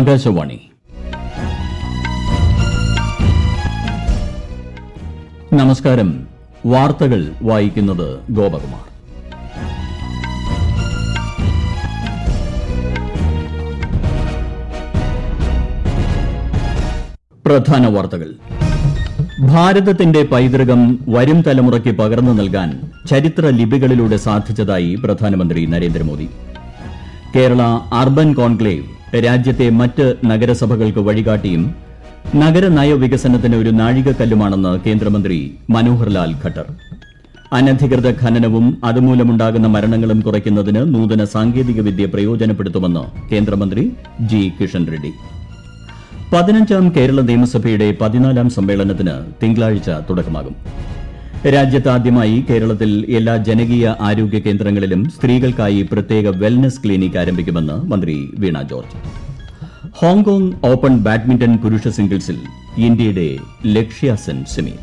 ആകാശവാണി നമസ്കാരം വാർത്തകൾ വായിക്കുന്നത് ഗോപകുമാർ പ്രധാന വാർത്തകൾ ഭാരതത്തിന്റെ പൈതൃകം വരും തലമുറയ്ക്ക് പകർന്നു നൽകാൻ ചരിത്ര ലിപികളിലൂടെ സാധിച്ചതായി പ്രധാനമന്ത്രി നരേന്ദ്രമോദി കേരള അർബൻ കോൺക്ലേവ് രാജ്യത്തെ മറ്റ് നഗരസഭകൾക്ക് വഴികാട്ടിയും നഗരനയ വികസനത്തിന് ഒരു നാഴികക്കല്ലുമാണെന്ന് കേന്ദ്രമന്ത്രി മനോഹർലാൽ ഖട്ടർ അനധികൃത ഖനനവും അതുമൂലമുണ്ടാകുന്ന മരണങ്ങളും കുറയ്ക്കുന്നതിന് നൂതന സാങ്കേതികവിദ്യ പ്രയോജനപ്പെടുത്തുമെന്ന് കേന്ദ്രമന്ത്രി ജി കിഷൻ റെഡ്ഡി പതിനഞ്ചാം കേരള നിയമസഭയുടെ പതിനാലാം സമ്മേളനത്തിന് തിങ്കളാഴ്ച തുടക്കമാകും രാജ്യത്ത് ആദ്യമായി കേരളത്തിൽ എല്ലാ ജനകീയ ആരോഗ്യ കേന്ദ്രങ്ങളിലും സ്ത്രീകൾക്കായി പ്രത്യേക വെൽനസ് ക്ലിനിക് ആരംഭിക്കുമെന്ന് മന്ത്രി Veena George Hong Kong open badminton പുരുഷ സിംഗിൾസിൽ ഇന്ത്യയുടെ ലക്ഷ്യ സെൻ സെമി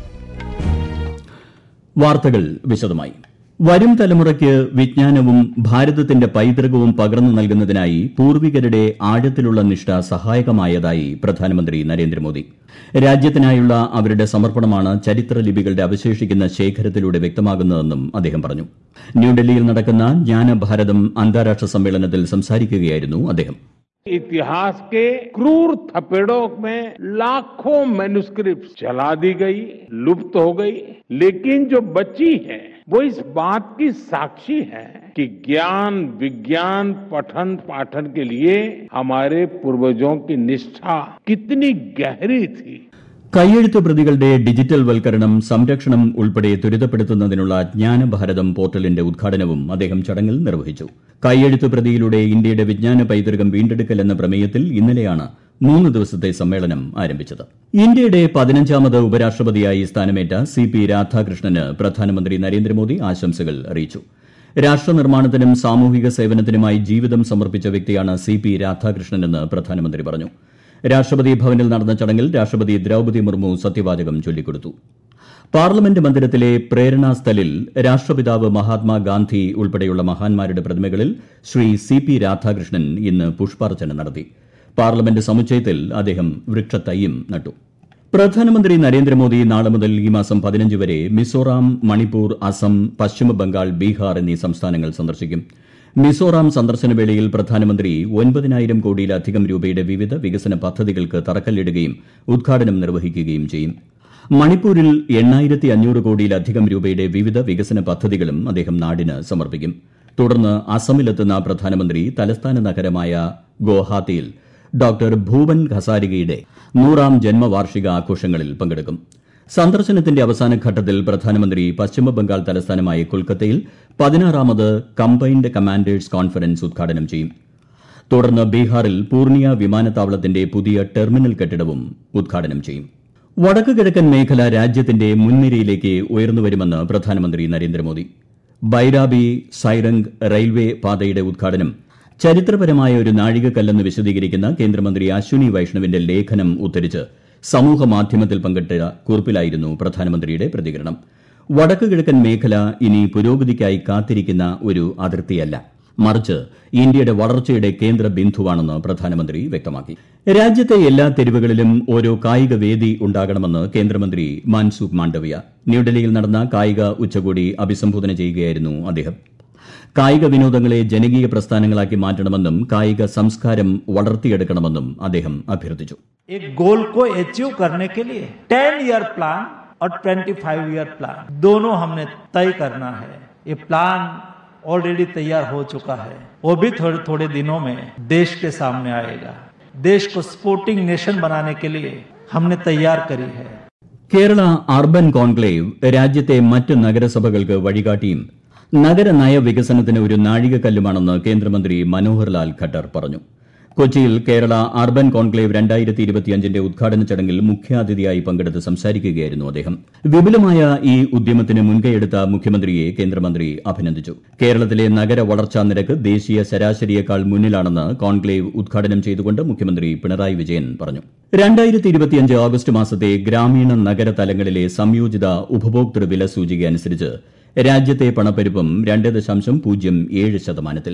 വാർത്തകൾ വിശദമായി വരും തലമുറയ്ക്ക് വിജ്ഞാനവും ഭാരതത്തിന്റെ പൈതൃകവും പകർന്നു നൽകുന്നതിനായി പൂർവികരുടെ ആഴത്തിലുള്ള നിഷ്ഠ സഹായകമായതായി പ്രധാനമന്ത്രി നരേന്ദ്രമോദി രാജ്യത്തിനായുള്ള അവരുടെ സമർപ്പണമാണ് ചരിത്ര ലിപികളുടെ അവശേഷിക്കുന്ന ശേഖരത്തിലൂടെ വ്യക്തമാകുന്നതെന്നും അദ്ദേഹം പറഞ്ഞു ന്യൂഡൽഹിയിൽ നടക്കുന്ന ജ്ഞാനഭാരതം അന്താരാഷ്ട്ര സമ്മേളനത്തിൽ സംസാരിക്കുകയായിരുന്നു അദ്ദേഹം इतिहास के क्रूर थपेड़ों में लाखों मैन्युस्क्रिप्ट जला दी गई लुप्त हो गई लेकिन जो बची है वो इस बात की साक्षी है कि ज्ञान विज्ञान पठन पाठन के लिए हमारे पूर्वजों की निष्ठा कितनी गहरी थी കൈയെഴുത്ത് പ്രതികളുടെ ഡിജിറ്റൽ വൽക്കരണം സംരക്ഷണം ഉൾപ്പെടെ ത്വരിതപ്പെടുത്തുന്നതിനുള്ള ജ്ഞാനഭാരതം പോർട്ടലിന്റെ ഉദ്ഘാടനവും അദ്ദേഹം ചടങ്ങിൽ നിർവഹിച്ചു കൈയെഴുത്ത് പ്രതിയിലൂടെ ഇന്ത്യയുടെ വിജ്ഞാന പൈതൃകം വീണ്ടെടുക്കൽ എന്ന പ്രമേയത്തിൽ ഇന്നലെയാണ് മൂന്ന് ദിവസത്തെ സമ്മേളനം ആരംഭിച്ചത് ഇന്ത്യയുടെ പതിനഞ്ചാമത് ഉപരാഷ്ട്രപതിയായി സ്ഥാനമേറ്റ സി പി രാധാകൃഷ്ണന് പ്രധാനമന്ത്രി നരേന്ദ്രമോദി ആശംസകൾ അറിയിച്ചു രാഷ്ട്രനിർമ്മാണത്തിനും സാമൂഹിക സേവനത്തിനുമായി ജീവിതം സമർപ്പിച്ച വ്യക്തിയാണ് സി പി രാധാകൃഷ്ണനെന്ന് പ്രധാനമന്ത്രി പറഞ്ഞു രാഷ്ട്രപതി ഭവനിൽ നടന്ന ചടങ്ങിൽ രാഷ്ട്രപതി ദ്രൌപതി മുർമു സത്യവാചകം ചൊല്ലിക്കൊടുത്തു പാർലമെന്റ് മന്ദിരത്തിലെ പ്രേരണാസ്ഥലിൽ രാഷ്ട്രപിതാവ് മഹാത്മാഗാന്ധി ഉൾപ്പെടെയുള്ള മഹാന്മാരുടെ പ്രതിമകളിൽ ശ്രീ സി പി രാധാകൃഷ്ണൻ ഇന്ന് പുഷ്പാർച്ചന നടത്തി പാർലമെന്റ് സമുച്ചയത്തിൽ അദ്ദേഹം വൃക്ഷത്തൈയും നട്ടു പ്രധാനമന്ത്രി നരേന്ദ്രമോദി നാളെ മുതൽ ഈ മാസം പതിനഞ്ച് വരെ മിസോറാം മണിപ്പൂർ അസം പശ്ചിമബംഗാൾ ബീഹാർ എന്നീ സംസ്ഥാനങ്ങൾ സന്ദർശിക്കും മിസോറാം സന്ദർശന വേളയിൽ പ്രധാനമന്ത്രി ഒൻപതിനായിരം കോടിയിലധികം രൂപയുടെ വിവിധ വികസന പദ്ധതികൾക്ക് തറക്കല്ലിടുകയും ഉദ്ഘാടനം നിർവഹിക്കുകയും ചെയ്യും മണിപ്പൂരിൽ എണ്ണായിരത്തി അഞ്ഞൂറ് കോടിയിലധികം രൂപയുടെ വിവിധ വികസന പദ്ധതികളും അദ്ദേഹം നാടിന് സമർപ്പിക്കും തുടർന്ന് അസമിലെത്തുന്ന പ്രധാനമന്ത്രി തലസ്ഥാന നഗരമായ ഗുവാഹത്തിയിൽ ഡോക്ടർ ഭൂപൻ ഖസാരികയുടെ നൂറാം ജന്മവാർഷിക ആഘോഷങ്ങളിൽ പങ്കെടുക്കും സന്ദർശനത്തിന്റെ അവസാന ഘട്ടത്തിൽ പ്രധാനമന്ത്രി പശ്ചിമബംഗാൾ തലസ്ഥാനമായ കൊൽക്കത്തയിൽ പതിനാറാമത് കമ്പൈൻഡ് കമാൻഡേഴ്സ് കോൺഫറൻസ് ഉദ്ഘാടനം ചെയ്യും തുടർന്ന് ബീഹാറിൽ പൂർണിയ വിമാനത്താവളത്തിന്റെ പുതിയ ടെർമിനൽ കെട്ടിടവും ഉദ്ഘാടനം ചെയ്യും വടക്ക് കിഴക്കൻ മേഖല രാജ്യത്തിന്റെ മുൻനിരയിലേക്ക് ഉയർന്നുവരുമെന്ന് പ്രധാനമന്ത്രി നരേന്ദ്രമോദി ബൈരാബി സൈറംഗ് റെയിൽവേ പാതയുടെ ഉദ്ഘാടനം ചരിത്രപരമായ ഒരു നാഴികക്കല്ലെന്ന് വിശദീകരിക്കുന്ന കേന്ദ്രമന്ത്രി അശ്വിനി വൈഷ്ണവിന്റെ ലേഖനം ഉദ്ധരിച്ച് സമൂഹ മാധ്യമത്തിൽ പങ്കിട്ട കുറിപ്പിലായിരുന്നു പ്രധാനമന്ത്രിയുടെ പ്രതികരണം വടക്ക് കിഴക്കൻ മേഖല ഇനി പുരോഗതിക്കായി കാത്തിരിക്കുന്ന ഒരു അതിർത്തിയല്ല മറിച്ച് ഇന്ത്യയുടെ വളർച്ചയുടെ കേന്ദ്ര ബിന്ദുവാണെന്ന് പ്രധാനമന്ത്രി വ്യക്തമാക്കി രാജ്യത്തെ എല്ലാ തെരുവുകളിലും ഓരോ കായിക വേദി ഉണ്ടാകണമെന്ന് കേന്ദ്രമന്ത്രി മൻസുഖ് മാണ്ഡവ്യ ന്യൂഡൽഹിയിൽ നടന്ന കായിക ഉച്ചകോടി അഭിസംബോധന ചെയ്യുകയായിരുന്നു അദ്ദേഹം കായിക വിനോദങ്ങളെ ജനകീയ പ്രസ്ഥാനങ്ങളാക്കി മാറ്റണമെന്നും കായിക സംസ്കാരം വളർത്തിയെടുക്കണമെന്നും അദ്ദേഹം അഭ്യർത്ഥിച്ചു एक गोल को अचीव करने के लिए टेन ईयर प्लान और ट्वेंटी फाइव ईयर प्लान दोनों हमने तय करना है ये प्लान ऑलरेडी तैयार हो चुका है वो भी थोड़े थोड़े दिनों में देश के सामने आएगा देश को स्पोर्टिंग नेशन बनाने के लिए हमने तैयार करी है കേരള അർബൻ കോൺക്ലേവ് രാജ്യത്തെ മറ്റ് നഗരസഭകൾക്ക് വഴികാട്ടിയും നഗരനയ വികസനത്തിന് ഒരു നാഴികക്കല്ലുമാണെന്ന് കേന്ദ്രമന്ത്രി മനോഹർലാൽ ഖട്ടർ പറഞ്ഞു കൊച്ചിയിൽ കേരള അർബൻ കോൺക്ലേവ് രണ്ടായിരത്തി ഇരുപത്തിയഞ്ചിന്റെ ഉദ്ഘാടന ചടങ്ങിൽ മുഖ്യാതിഥിയായി പങ്കെടുത്ത് സംസാരിക്കുകയായിരുന്നു അദ്ദേഹം വിപുലമായ ഈ ഉദ്യമത്തിന് മുൻകൈയെടുത്ത മുഖ്യമന്ത്രിയെ കേന്ദ്രമന്ത്രി അഭിനന്ദിച്ചു കേരളത്തിലെ നഗര വളർച്ചാ നിരക്ക് ദേശീയ ശരാശരിയേക്കാൾ മുന്നിലാണെന്ന് കോൺക്ലേവ് ഉദ്ഘാടനം ചെയ്തുകൊണ്ട് മുഖ്യമന്ത്രി പിണറായി വിജയൻ പറഞ്ഞു രണ്ടായിരത്തി ഇരുപത്തിയഞ്ച് ഓഗസ്റ്റ് മാസത്തെ ഗ്രാമീണ നഗര തലങ്ങളിലെ സംയോജിത ഉപഭോക്തൃ വില സൂചിക അനുസരിച്ച് രാജ്യത്തെ പണപ്പെരുപ്പം രണ്ട് ദശാംശം പൂജ്യം ഏഴ് ശതമാനത്തിൽ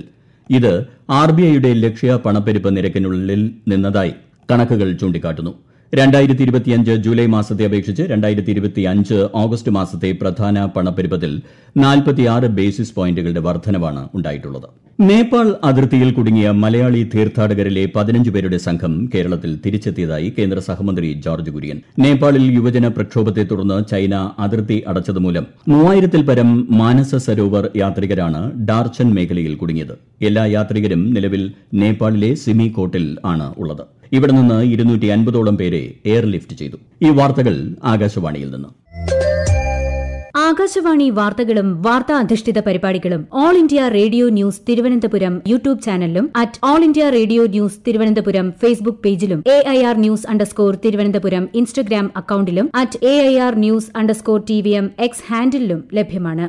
ഇത് ആർ ബി ഐയുടെ ലക്ഷ്യ പണപ്പെരുപ്പ് നിരക്കിനുള്ളിൽ നിന്നതായി കണക്കുകൾ ചൂണ്ടിക്കാട്ടുന്നു രണ്ടായിരത്തി ഇരുപത്തിയഞ്ച് ജൂലൈ മാസത്തെ അപേക്ഷിച്ച് രണ്ടായിരത്തി ഇരുപത്തിയഞ്ച് ഓഗസ്റ്റ് മാസത്തെ പ്രധാന പണപ്പെരുപ്പത്തിൽ നാൽപ്പത്തിയാറ് ബേസിസ് പോയിന്റുകളുടെ വർധനവാണ് ഉണ്ടായിട്ടുള്ളത് നേപ്പാൾ അതിർത്തിയിൽ കുടുങ്ങിയ മലയാളി തീർത്ഥാടകരിലെ പതിനഞ്ച് പേരുടെ സംഘം കേരളത്തിൽ തിരിച്ചെത്തിയതായി കേന്ദ്ര സഹമന്ത്രി ജോർജ് കുര്യൻ നേപ്പാളിൽ യുവജന പ്രക്ഷോഭത്തെ തുടർന്ന് ചൈന അതിർത്തി അടച്ചതുമൂലം മൂവായിരത്തിൽ പരം മാനസ സരോവർ യാത്രികരാണ് ഡാർച്ചൻ മേഖലയിൽ കുടുങ്ങിയത് എല്ലാ യാത്രികരും നിലവിൽ നേപ്പാളിലെ സിമികോട്ടിൽ ആണ് ഉള്ളത് ഇവിടെ നിന്ന് ഇരുന്നൂറ്റി അൻപതോളം പേരെ എയർലിഫ്റ്റ് ചെയ്തു ഈ വാർത്തകൾ ആകാശവാണിയിൽ നിന്ന് ആകാശവാണി വാർത്തകളും വാർത്താ അധിഷ്ഠിത പരിപാടികളും all India radio news Thiruvananthapuram YouTube ചാനലിലും at all India radio news Thiruvananthapuram Facebook പേജിലും A I R news underscore Thiruvananthapuram Instagram അക്കൌണ്ടിലും at A I R news underscore T V M X ഹാൻഡിലും ലഭ്യമാണ്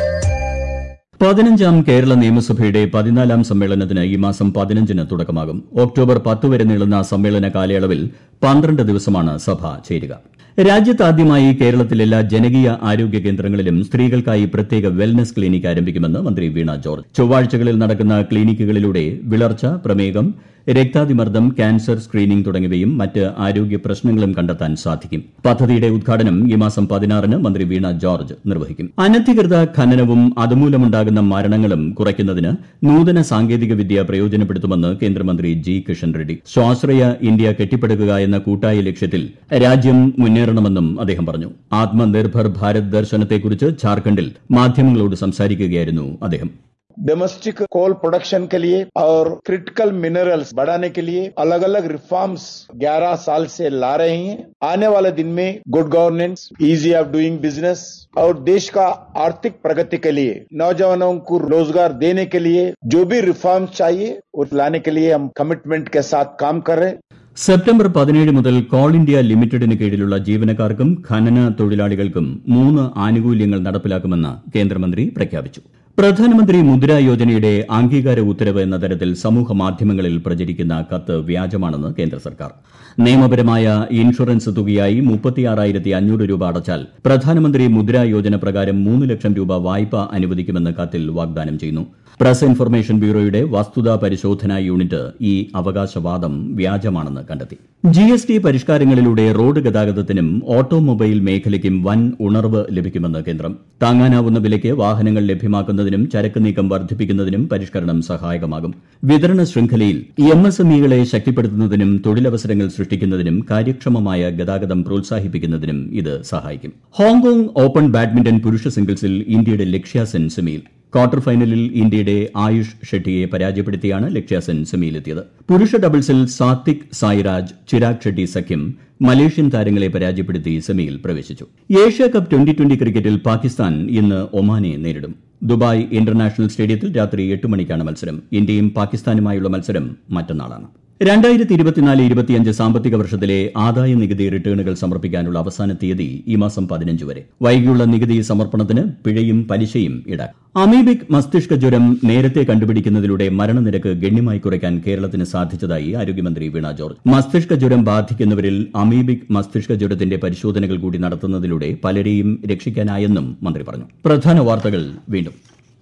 പതിനഞ്ചാം കേരള നിയമസഭയുടെ പതിനാലാം സമ്മേളനത്തിന് ഈ മാസം പതിനഞ്ചിന് തുടക്കമാകും ഒക്ടോബർ പത്ത് വരെ നീളുന്ന സമ്മേളന കാലയളവിൽ പന്ത്രണ്ട് ദിവസമാണ് സഭ ചേരുക രാജ്യത്ത് ആദ്യമായി കേരളത്തിൽ എല്ലാ ജനകീയ ആരോഗ്യ കേന്ദ്രങ്ങളിലും സ്ത്രീകൾക്കായി പ്രത്യേക വെൽനസ് ക്ലിനിക് ആരംഭിക്കുമെന്ന് മന്ത്രി വീണ ജോർജ് ചൊവ്വാഴ്ചകളിൽ നടക്കുന്ന ക്ലിനിക്കുകളിലൂടെ വിളർച്ച പ്രമേഹം രക്താതിമർദ്ദം ക്യാൻസർ സ്ക്രീനിംഗ് തുടങ്ങിയവയും മറ്റ് ആരോഗ്യ പ്രശ്നങ്ങളും കണ്ടെത്താൻ സാധിക്കും പദ്ധതിയുടെ ഉദ്ഘാടനം ഈ മാസം പതിനാറിന് മന്ത്രി വീണ ജോർജ് നിർവഹിക്കും അനധികൃത ഖനനവും അതുമൂലമുണ്ടാകുന്ന മരണങ്ങളും കുറയ്ക്കുന്നതിന് നൂതന സാങ്കേതിക വിദ്യ പ്രയോജനപ്പെടുത്തുമെന്ന് കേന്ദ്രമന്ത്രി ജി കിഷൻ റെഡ്ഡി സ്വാശ്രയ ഇന്ത്യ കെട്ടിപ്പടുക്കുക എന്ന കൂട്ടായ ലക്ഷ്യത്തിൽ രാജ്യം മുന്നേറണമെന്നും അദ്ദേഹം പറഞ്ഞു ആത്മനിർഭർ ഭാരത് ദർശനത്തെക്കുറിച്ച് ഝാർഖണ്ഡിൽ മാധ്യമങ്ങളോട് സംസാരിക്കുകയായിരുന്നു അദ്ദേഹം डोमेस्टिक कोल प्रोडक्शन के लिए और क्रिटिकल मिनरल्स बढ़ाने के लिए अलग अलग रिफॉर्म्स 11 साल से ला रहे हैं आने वाले दिन में good governance ease of doing business और देश का आर्थिक प्रगति के लिए नौजवानों को रोजगार देने के लिए जो भी रिफॉर्म्स चाहिए वो लाने के लिए हम कमिटमेंट के साथ काम कर रहे हैं സെപ്റ്റംബർ പതിനേഴ് മുതൽ കോൾ ഇന്ത്യ ലിമിറ്റഡിന് കീഴിലുള്ള ജീവനക്കാർക്കും ഖനന തൊഴിലാളികൾക്കും മൂന്ന് ആനുകൂല്യങ്ങൾ നടപ്പിലാക്കുമെന്ന് കേന്ദ്രമന്ത്രി പ്രഖ്യാപിച്ചു പ്രധാനമന്ത്രി മുദ്ര യോജനയുടെ അംഗീകാര ഉത്തരവ് എന്ന തരത്തിൽ സമൂഹ മാധ്യമങ്ങളിൽ പ്രചരിക്കുന്ന കത്ത് വ്യാജമാണെന്ന് കേന്ദ്ര സർക്കാർ നിയമപരമായ ഇൻഷുറൻസ് തുകയായി മുപ്പത്തിയാറായിരത്തി അഞ്ഞൂറ് രൂപ അടച്ചാൽ പ്രധാനമന്ത്രി മുദ്ര യോജന പ്രകാരം മൂന്ന് ലക്ഷം രൂപ വായ്പ അനുവദിക്കുമെന്ന് കത്തിൽ വാഗ്ദാനം ചെയ്യുന്നു പ്രസ് ഇൻഫർമേഷൻ ബ്യൂറോയുടെ വസ്തുതാ പരിശോധനാ യൂണിറ്റ് ഈ അവകാശവാദം വ്യാജമാണെന്ന് കണ്ടെത്തി ജി എസ് ടി പരിഷ്കാരങ്ങളിലൂടെ റോഡ് ഗതാഗതത്തിനും ഓട്ടോമൊബൈൽ മേഖലയ്ക്കും വൻ ഉണർവ് ലഭിക്കുമെന്ന് കേന്ദ്രം താങ്ങാനാവുന്ന വിലയ്ക്ക് വാഹനങ്ങൾ ലഭ്യമാക്കുന്നതിനും ചരക്ക് നീക്കം വർദ്ധിപ്പിക്കുന്നതിനും പരിഷ്കരണം സഹായകമാകും വിതരണ ശൃംഖലയിൽ എം എസ് എം ഇകളെ ശക്തിപ്പെടുത്തുന്നതിനും തൊഴിലവസരങ്ങൾ സൃഷ്ടിക്കുന്നതിനും കാര്യക്ഷമമായ ഗതാഗതം പ്രോത്സാഹിപ്പിക്കുന്നതിനും ഇത് സഹായിക്കും ഹോങ്കോങ് ഓപ്പൺ ബാഡ്മിന്റൺ പുരുഷ സിംഗിൾസിൽ ഇന്ത്യയുടെ ലക്ഷ്യ സെൻ സെമിയിൽ ക്വാർട്ടർ ഫൈനലിൽ ഇന്ത്യയുടെ ആയുഷ് ഷെട്ടിയെ പരാജയപ്പെടുത്തിയാണ് ലക്ഷ്യാസെൻ സെമിയിലെത്തിയത് പുരുഷ ഡബിൾസിൽ സാത്വിക് സായിരാജ് ചിരാഗ് ഷെട്ടി സഖ്യം മലേഷ്യൻ താരങ്ങളെ പരാജയപ്പെടുത്തി സെമിയിൽ പ്രവേശിച്ചു ഏഷ്യ കപ്പ് ട്വന്റി ട്വന്റി ക്രിക്കറ്റിൽ പാകിസ്ഥാൻ ഇന്ന് ഒമാനെ നേരിടും ദുബായ് ഇന്റർനാഷണൽ സ്റ്റേഡിയത്തിൽ രാത്രി എട്ട് മണിക്കാണ് മത്സരം ഇന്ത്യയും പാകിസ്ഥാനുമായുള്ള മത്സരം മറ്റന്നാളാണ് രണ്ടായിരത്തി ഇരുപത്തിനാല് ഇരുപത്തിയഞ്ച് സാമ്പത്തിക വർഷത്തിലെ ആദായ നികുതി റിട്ടേണുകൾ സമർപ്പിക്കാനുള്ള അവസാന തീയതി ഈ മാസം പതിനഞ്ച് വരെ വൈകിയുള്ള നികുതി സമർപ്പണത്തിന് പിഴയും പലിശയും ഈടാക്കും അമീബിക് മസ്തിഷ്ക ജ്വരം നേരത്തെ കണ്ടുപിടിക്കുന്നതിലൂടെ മരണനിരക്ക് ഗണ്യമായി കുറയ്ക്കാൻ കേരളത്തിന് സാധിച്ചതായി ആരോഗ്യമന്ത്രി വീണ ജോർജ് മസ്തിഷ്ക ജ്വരം ബാധിക്കുന്നവരിൽ അമീബിക് മസ്തിഷ്ക ജ്വരത്തിന്റെ പരിശോധനകൾ കൂടി നടത്തുന്നതിലൂടെ പലരെയും രക്ഷിക്കാനായെന്നും മന്ത്രി പറഞ്ഞു പ്രധാന വാർത്തകൾ വീണ്ടും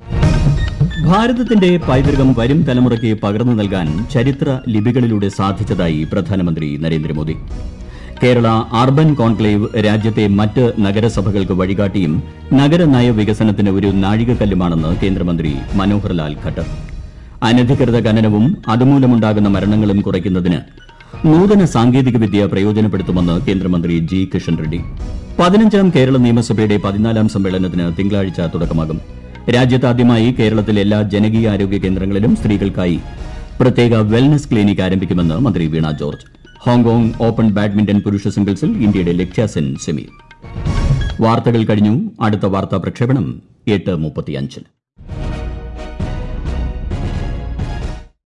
ഭാരതത്തിന്റെ പൈതൃകം വരും തലമുറയ്ക്ക് പകർന്നു നൽകാൻ ചരിത്ര ലിപികളിലൂടെ സാധിച്ചതായി പ്രധാനമന്ത്രി നരേന്ദ്രമോദി കേരള അർബൻ കോൺക്ലേവ് രാജ്യത്തെ മറ്റ് നഗരസഭകൾക്ക് വഴികാട്ടിയും നഗരനയ വികസനത്തിന് ഒരു നാഴികക്കല്ലുമാണെന്ന് കേന്ദ്രമന്ത്രി മനോഹർ ലാൽ ഖട്ടർ അനധികൃത ഖനനവും അതുമൂലമുണ്ടാകുന്ന മരണങ്ങളും കുറയ്ക്കുന്നതിന് നൂതന സാങ്കേതികവിദ്യ പ്രയോജനപ്പെടുത്തുമെന്ന് കേന്ദ്രമന്ത്രി ജി കിഷൻ റെഡ്ഡി പതിനഞ്ചാം കേരള നിയമസഭയുടെ പതിനാലാം സമ്മേളനത്തിന് തിങ്കളാഴ്ച തുടക്കമാകും രാജ്യത്താദ്യമായി കേരളത്തിൽ എല്ലാ ജനകീയ ആരോഗ്യ കേന്ദ്രങ്ങളിലും സ്ത്രീകൾക്കായി പ്രത്യേക വെൽനസ് ക്ലിനിക് ആരംഭിക്കുമെന്ന് മന്ത്രി Veena George Hong Kong open badminton പുരുഷ സിംഗിൾസിൽ ഇന്ത്യയുടെ ലക്ഷ്യാസെൻ സെമിയിൽ വാർത്തകൾ കഴിഞ്ഞു അടുത്ത വാർത്താ പ്രക്ഷേപണം എട്ട് മുപ്പത്തിയഞ്ചിന്